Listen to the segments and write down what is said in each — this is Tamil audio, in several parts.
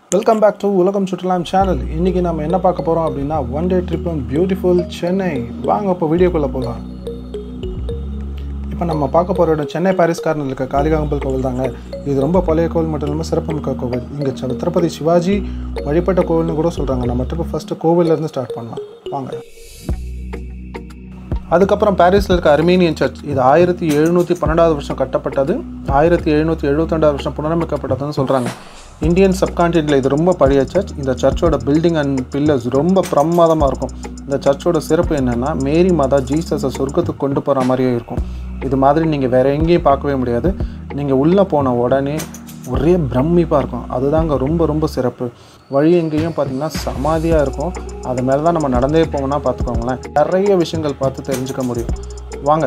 வெல்கம் பேக் டு உலகம் சுற்றுலாம் சேனல் இன்றைக்கி நம்ம என்ன பார்க்க போகிறோம் அப்படின்னா one day trip beautiful Chennai வாங்க இப்போ வீடியோக்குள்ளே போகலாம் இப்போ நம்ம பார்க்க போகிற இடம் சென்னை பாரிஸ் கார்னரில் இருக்க காளிகாம்பல் கோவில் தாங்க இது ரொம்ப பழைய கோவில் மட்டும் இல்லாமல் சிறப்புமிக்க கோவில் இங்கே சத்ரபதி சிவாஜி வழிபட்ட கோவில்னு கூட சொல்கிறாங்க நம்ம ட்ரிப் ஃபஸ்ட்டு கோவிலேருந்து ஸ்டார்ட் பண்ணலாம் வாங்க அதுக்கப்புறம் பாரிஸில் இருக்க அர்மீனியன் சர்ச் இது ஆயிரத்தி எழுநூற்றி பன்னெண்டாவது வருஷம் கட்டப்பட்டது ஆயிரத்தி எழுநூற்றி எழுபத்தெண்டாவது வருஷம் புனரமைக்கப்பட்டதுன்னு சொல்கிறாங்க இந்தியன் சப்கான்டினென்ட்டில் இது ரொம்ப பழைய சர்ச் இந்த சர்ச்சோட பில்டிங் அண்ட் பில்லர்ஸ் ரொம்ப பிரமாதமாக இருக்கும் இந்த சர்ச்சோட சிறப்பு என்னென்னா மேரி மாதா ஜீசஸை சொர்க்கத்துக்கு கொண்டு போகிற மாதிரியே இருக்கும் இது மாதிரி நீங்கள் வேறு எங்கேயும் பார்க்கவே முடியாது நீங்கள் உள்ளே போன உடனே ஒரே பிரமிப்பாக இருக்கும் அதுதாங்க ரொம்ப ரொம்ப சிறப்பு வழி எங்கேயும் பார்த்தீங்கன்னா சமாதியாக இருக்கும் அது மேலே தான் நம்ம நடந்தே போவோம்னா பார்த்துக்கோங்களேன் நிறைய விஷயங்கள் பார்த்து தெரிஞ்சுக்க முடியும் வாங்க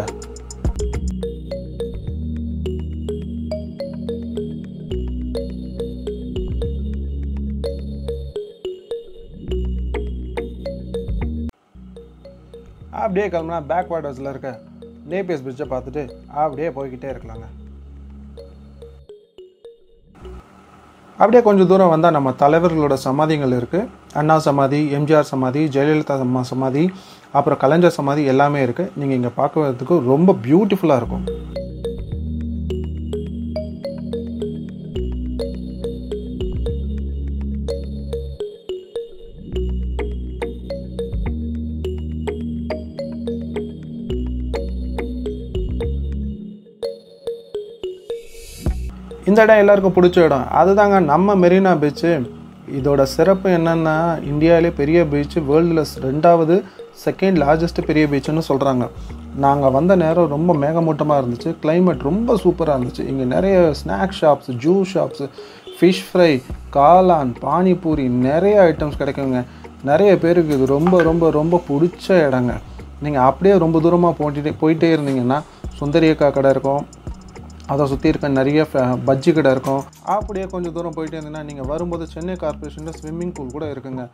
அப்படியே கிளம்புனா பேக் வாட்டர்ஸில் இருக்க நேபியஸ் பிரிட்ஜை பார்த்துட்டு அப்படியே போய்கிட்டே இருக்கலாங்க அப்படியே கொஞ்சம் தூரம் வந்தால் நம்ம தலைவர்களோட சமாதிகள் இருக்குது அண்ணா சமாதி எம்ஜிஆர் சமாதி ஜெயலலிதா அம்மா சமாதி அப்புறம் கலைஞர் சமாதி எல்லாமே இருக்குது நீங்கள் இங்கே பார்க்கறதுக்கு ரொம்ப பியூட்டிஃபுல்லாக இருக்கும் இந்த இடம் எல்லாருக்கும் பிடிச்ச இடம் அதுதாங்க நம்ம மெரினா பீச்சு இதோட சிறப்பு என்னென்னா இந்தியாவிலே பெரிய பீச்சு வேர்ல்டில் ரெண்டாவது செகண்ட் லார்ஜஸ்ட் பெரிய பீச்சுன்னு சொல்கிறாங்க நாங்கள் வந்த நேரம் ரொம்ப மேகமூட்டமாக இருந்துச்சு கிளைமேட் ரொம்ப சூப்பராக இருந்துச்சு இங்கே நிறைய snack shops juice shops fish fry காளான் பானிபூரி நிறைய ஐட்டம்ஸ் கிடைக்குங்க நிறைய பேருக்கு இது ரொம்ப ரொம்ப ரொம்ப பிடிச்ச இடங்க நீங்கள் அப்படியே ரொம்ப தூரமாக போயிட்டே போயிட்டே இருந்தீங்கன்னா சுந்தரியக்கா கடை இருக்கும் அதை சுற்றி இருக்க நிறைய ஃப- பஜ்ஜி கடை இருக்கும் அப்படியே கொஞ்சம் தூரம் போயிட்டே இருந்தீங்கன்னா நீங்கள் வரும்போது சென்னை கார்பரேஷனில் ஸ்விம்மிங் பூல் கூட இருக்குங்க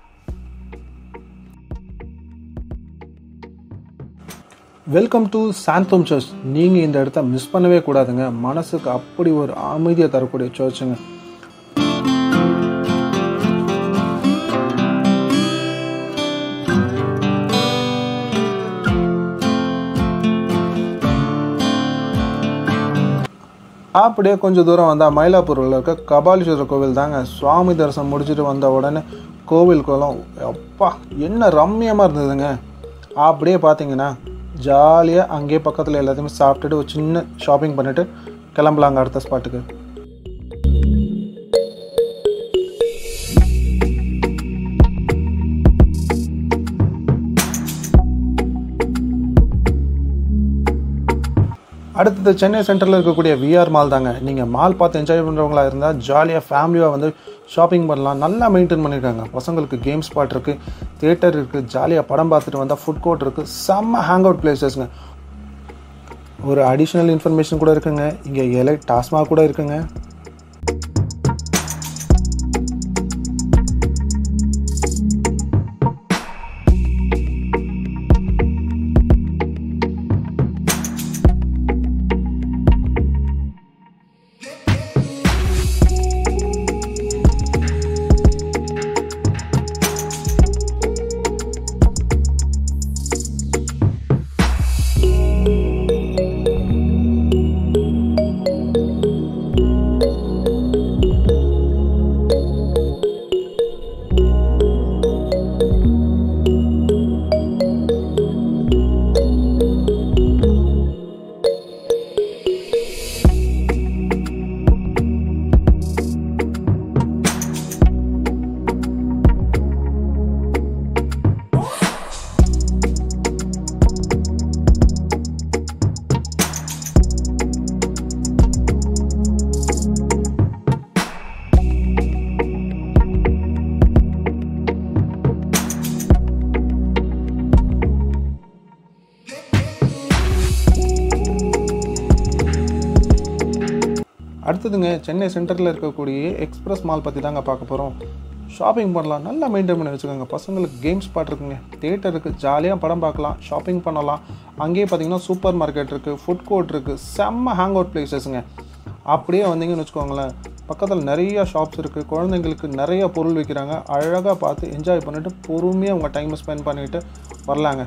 வெல்கம் டு சாந்தோம் சர்ச் நீங்கள் இந்த இடத்த மிஸ் பண்ணவே கூடாதுங்க மனசுக்கு அப்படி ஒரு அமைதியை தரக்கூடிய சர்ச்சுங்க அப்படியே கொஞ்சம் தூரம் வந்தால் மயிலாப்பூரில் இருக்க கபாலீஸ்வரர் கோவில் தாங்க சுவாமி தரிசனம் முடிச்சுட்டு வந்த உடனே கோவில் குளம் அப்பா என்ன ரம்மியமாக இருந்ததுங்க அப்படியே பார்த்தீங்கன்னா ஜாலியாக அங்கேயே பக்கத்தில் எல்லாத்தையுமே சாப்பிட்டுட்டு ஒரு சின்ன ஷாப்பிங் பண்ணிவிட்டு கிளம்பலாங்க அடுத்த ஸ்பாட்டுக்கு அடுத்தது சென்னை சென்டரில் இருக்கக்கூடிய விஆர் மால் தாங்க நீங்கள் மால் பார்த்து என்ஜாய் பண்ணுறவங்களா இருந்தால் ஜாலியாக ஃபேமிலியாக வந்து ஷாப்பிங் பண்ணலாம் நல்லா மெயின்டைன் பண்ணியிருக்காங்க பசங்களுக்கு கேம் ஸ்பாட் இருக்குது தியேட்டர் இருக்குது ஜாலியாக படம் பார்த்துட்டு வந்தால் ஃபுட் கோர்ட் இருக்குது செம்ம ஹேங் அவுட் பிளேசஸ்ங்க ஒரு அடிஷ்னல் இன்ஃபர்மேஷன் கூட இருக்குங்க இங்கே எலை டாஸ்மாக் கூட இருக்குங்க அடுத்ததுங்க சென்னை சென்டரில் இருக்கக்கூடிய எக்ஸ்பிரஸ் மால் பற்றி தாங்க பார்க்க போகிறோம் ஷாப்பிங் பண்ணலாம் நல்லா மெயின்டைன் பண்ணி வச்சுக்கோங்க பசங்களுக்கு கேம் ஸ்பாட் இருக்குங்க தேட்டர் இருக்குது ஜாலியாக படம் பார்க்கலாம் ஷாப்பிங் பண்ணலாம் அங்கேயே பார்த்தீங்கன்னா சூப்பர் மார்க்கெட் இருக்குது ஃபுட் கோர்ட் இருக்குது செம்ம ஹேங் அவுட் பிளேசஸ்ங்க அப்படியே வந்தீங்கன்னு வச்சுக்கோங்களேன் பக்கத்தில் நிறைய ஷாப்ஸ் இருக்குது குழந்தைங்களுக்கு நிறைய பொருள் விற்கிறாங்க அழகாக பார்த்து என்ஜாய் பண்ணிவிட்டு பொறுமையாக உங்கள் டைமை ஸ்பெண்ட் பண்ணிவிட்டு வரலாங்க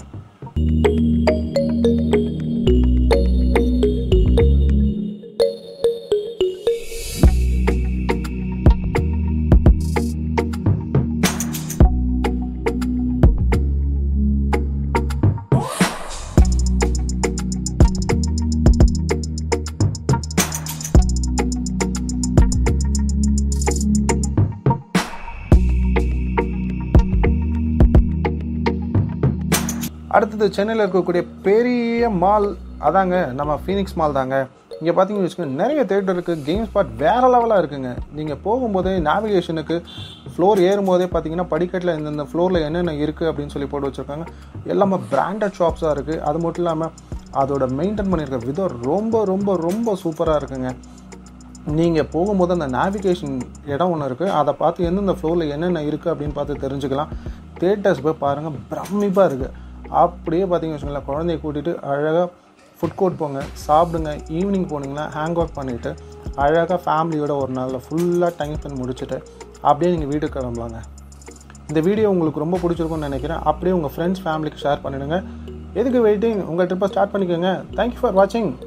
அடுத்தது சென்னையில் இருக்கக்கூடிய பெரிய மால் அதாங்க நம்ம ஃபீனிக்ஸ் மால் தாங்க இங்கே பார்த்தீங்கன்னு வச்சுக்கோங்க நிறைய தேட்டர் இருக்குது கேம் ஸ்பாட் வேறு லெவலாக இருக்குங்க நீங்கள் போகும்போதே நேவிகேஷனுக்கு ஃப்ளோர் ஏறும்போதே பார்த்தீங்கன்னா படிக்கட்டில் இந்தந்த ஃப்ளோரில் என்னென்ன இருக்குது அப்படின்னு சொல்லி போட்டு வச்சுருக்காங்க எல்லாமே பிராண்டட் ஷாப்ஸாக இருக்குது அது மட்டும் இல்லாமல் அதோட மெயின்டைன் பண்ணியிருக்க விதம் ரொம்ப ரொம்ப ரொம்ப சூப்பராக இருக்குங்க நீங்கள் போகும்போது அந்த நேவிகேஷன் இடம் ஒன்று இருக்குது அதை பார்த்து எந்தெந்த ஃப்ளோரில் என்னென்ன இருக்குது அப்படின்னு பார்த்து தெரிஞ்சுக்கலாம் தேட்டர்ஸ் போய் பாருங்கள் பிரமிப்பாக இருக்குது அப்படியே பார்த்தீங்கன்னு வச்சுக்கோங்களேன் குழந்தைய கூட்டிகிட்டு அழகாக ஃபுட் கோர்ட் போங்க சாப்பிடுங்க ஈவினிங் போனீங்கன்னா ஹேங் அவுட் பண்ணிவிட்டு அழகாக ஃபேமிலியோட ஒரு நாளில் ஃபுல்லாக டைம் ஸ்பெண்ட் முடிச்சுட்டு அப்படியே நீங்கள் வீட்டுக்கு கிளம்பலாங்க இந்த வீடியோ உங்களுக்கு ரொம்ப பிடிச்சிருக்கும்னு நினைக்கிறேன் அப்படியே உங்கள் ஃப்ரெண்ட்ஸ் ஃபேமிலிக்கு ஷேர் பண்ணிடுங்க எதுக்கு வெயிட்டிங் உங்கள் ட்ரிப்பை ஸ்டார்ட் பண்ணிக்கோங்க தேங்க்யூ ஃபார் வாட்சிங்